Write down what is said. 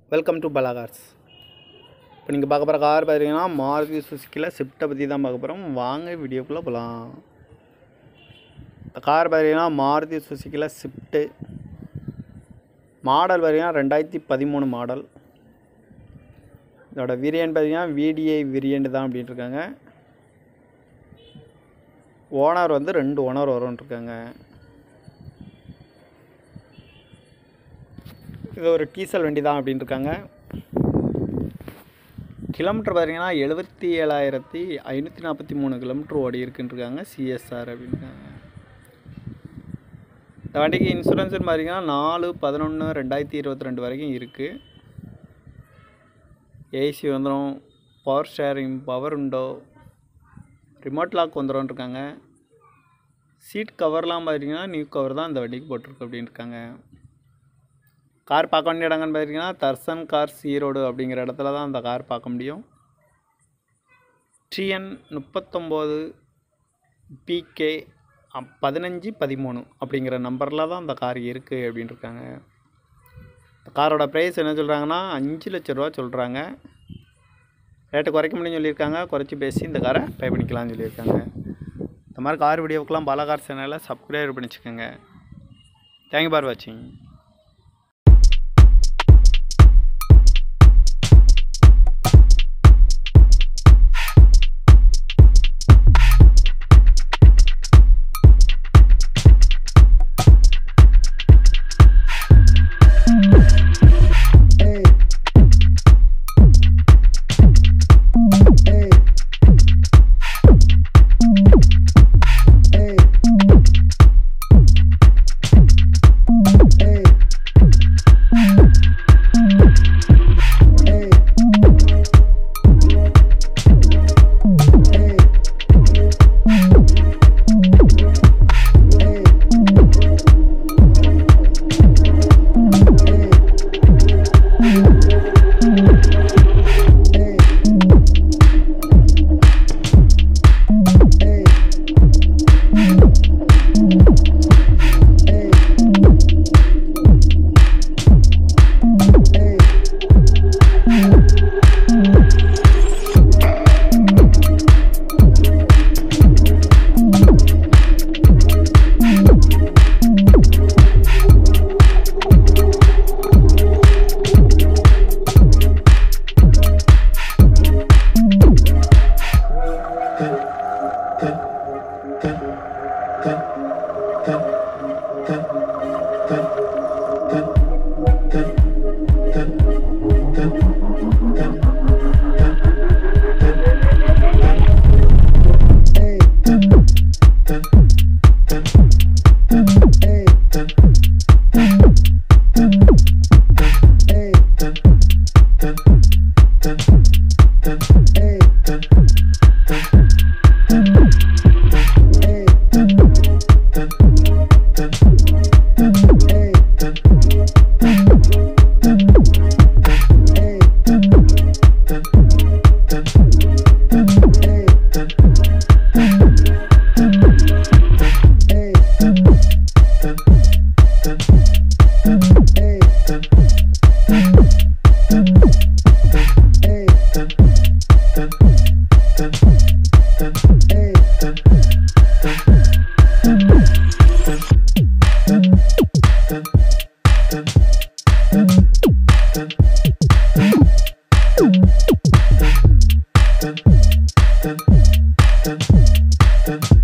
Welcome to பலா cars இப்போ நீங்கள் பார்க்க போகிற கார் பார்த்தீங்கன்னா மாருதி சுசுக்கியில் ஸ்விஃப்ட்டை பற்றி தான் பார்க்க போகிறோம் வாங்க வீடியோக்குள்ளே போகலாம் இந்த கார் பார்த்தீங்கன்னா மாருதி சுசுக்கியில் ஸ்விஃப்ட்டு மாடல் பார்த்தீங்கன்னா ரெண்டாயிரத்தி பதிமூணு மாடல் இதோட வேரியன்ட் பார்த்தீங்கன்னா விடிஐ வேரியன்ட் தான் அப்படின்ட்டு இருக்காங்க ஓனர் வந்து ரெண்டு ஓனர் வரும்னு இருக்காங்க இது ஒரு டீசல் வண்டி தான் அப்படின்னு இருக்காங்க கிலோமீட்டர் பார்த்தீங்கன்னா எழுபத்தி ஏழாயிரத்தி ஐநூற்றி நாற்பத்தி மூணு கிலோமீட்டர் ஓடி இருக்குன்னு இருக்காங்க சிஎஸ்ஆர் அப்படின்றாங்க இந்த வண்டிக்கு இன்சூரன்ஸ்னு பார்த்தீங்கன்னா நாலு பதினொன்று ரெண்டாயிரத்தி இருபத்தி ரெண்டு வரைக்கும் இருக்குது ஏசி வந்துடும் பவர் ஷேரிங் பவர் உண்டோ ரிமோட் லாக் வந்துடும் இருக்காங்க சீட் கவர்லாம் பார்த்தீங்கன்னா நியூ கவர் தான் இந்த வண்டிக்கு போட்டிருக்கு அப்படின்னு இருக்காங்க கார் பார்க்க வேண்டிய இடங்கன்னு பார்த்தீங்கன்னா தர்சன் கார்ஸ் ஈரோடு அப்படிங்கிற இடத்துல தான் அந்த கார் பார்க்க முடியும் டிஎன் முப்பத்தொம்போது பிகே பதினஞ்சு பதிமூணு அப்படிங்கிற நம்பரில் தான் அந்த கார் இருக்குது அப்படின்னு இருக்காங்க இந்த காரோட ப்ரைஸ் என்ன சொல்கிறாங்கன்னா அஞ்சு லட்ச ரூபா சொல்கிறாங்க ரேட்டு குறைக்க முடியும்னு சொல்லியிருக்காங்க குறைச்சி பேசி இந்த காரை பே பண்ணிக்கலாம்னு சொல்லியிருக்காங்க இந்த மாதிரி கார் வீடியோவுக்கெலாம் பல கார் சேனலை சப்ஸ்கிரைப் பண்ணிச்சுக்கோங்க தேங்க்யூ பார் வாட்சிங் Dun, dun, dun, dun.